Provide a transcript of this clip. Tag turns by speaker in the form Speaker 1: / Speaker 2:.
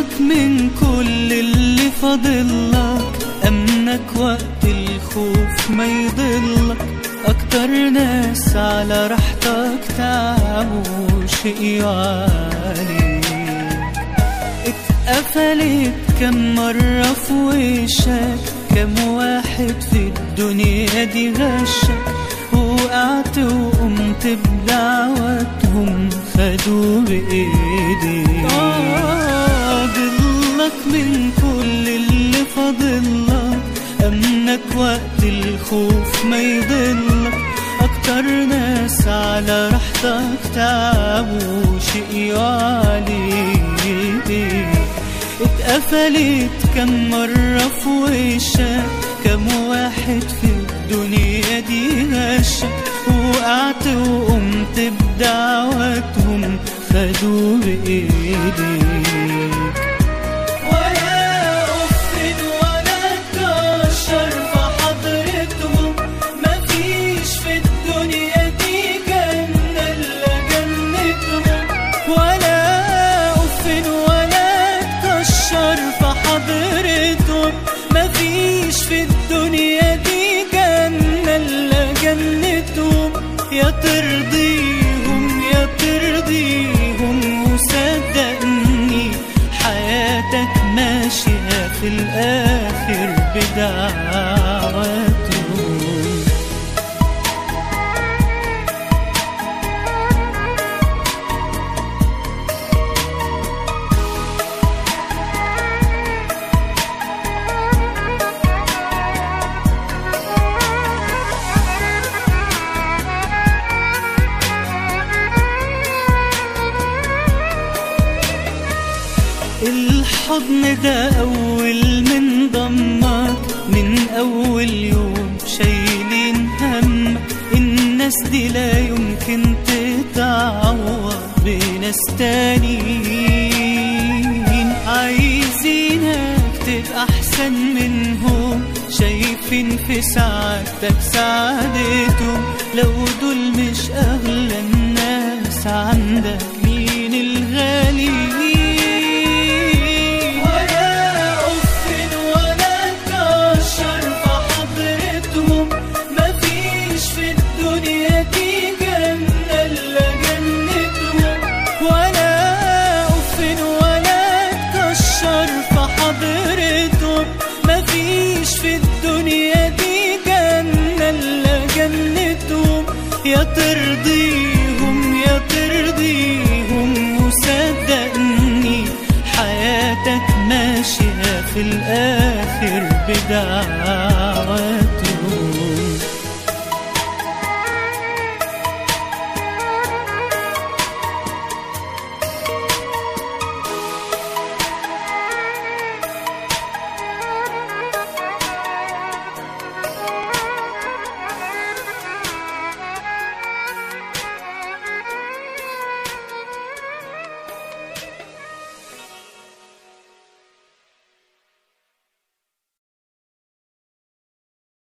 Speaker 1: ضلك من كل اللي فاضلك أمنك وقت الخوف ما يضلك أكتر ناس على راحتك تعبوا شقيوا عليك اتقفلت كم مرة في وشك كم واحد في الدنيا دي غشك وقعت وقمت بدعوتهم خدوا بإيديك آه ضلك من كل اللي فاضلك أمنك وقت الخوف ما يضلك أكتر ناس على راحتك تعبوا شقيوا عليك اتقفلت كم مرة في وشك كم واحد في الدنيا دي غشك وقعت وقمت بدعوتهم خدوا بإيديك ولا أف ولا كشر في حضرتهم مفيش في الدنيا دي جنة إلا جنتهم ولا أف ولا كشر في حضرتهم مفيش في الدنيا دي جنة إلا جنتهم يا ترضيهم يا ترضيهم وصدقني حياتك ماشية في الآخر بدعواتهم الحضن ده أول من ضمك من أول يوم شايلين همك الناس دي لا يمكن تتعوض بناس تانيين عايزينك تبقى أحسن منهم شايفين في سعادتك سعادتهم لو دول مش أغلى الناس عندك مين الغاليين ولا أف ولا كشر في حضرتهم مفيش في الدنيا دي جنة إلا جنتهم ولا أف ولا كشر في حضرتهم مفيش في الدنيا دي جنة إلا جنتهم يا ترضيهم يا ترضيهم وصدقني حياتك ماشية في الآخر بدعوات